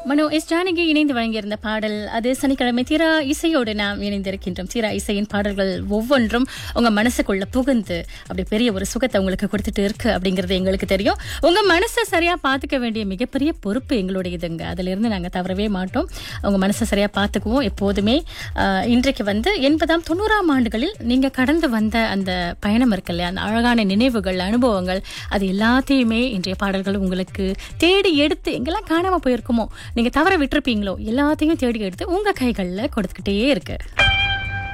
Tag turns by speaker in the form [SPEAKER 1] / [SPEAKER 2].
[SPEAKER 1] மனோ S Janaki இணைந்து வழங்கியிருந்த பாடல் அது சனிக்கிழமை தீரா இசையோடு நாம் இணைந்திருக்கின்றோம் தீரா இசையின் பாடல்கள் ஒவ்வொன்றும் உங்க மனசுக்குள்ள புகுந்து அப்படி பெரிய ஒரு சுகத்தை உங்களுக்கு கொடுத்துட்டு இருக்கு அப்படிங்கறது எங்களுக்கு தெரியும் உங்க மனசை சரியா பாத்துக்க வேண்டிய மிகப்பெரிய பொறுப்பு எங்களுடையதுங்க அதுல இருந்து நாங்க தவறவே மாட்டோம் உங்க மனசை சரியா பாத்துக்குவோம் எப்போதுமே ஆஹ், இன்றைக்கு வந்து எண்பதாம் தொண்ணூறாம் ஆண்டுகளில் நீங்க கடந்து வந்த அந்த பயணம் இருக்கு இல்லையா அந்த அழகான நினைவுகள் அனுபவங்கள் அது எல்லாத்தையுமே இன்றைய பாடல்கள் உங்களுக்கு தேடி எடுத்து எங்கெல்லாம் காணாம போயிருக்குமோ நீங்க தவற விட்டிருப்பீங்களோ எல்லாத்தையும் தேடி எடுத்து உங்க கைகள்ல கொடுத்துக்கிட்டே இருக்கு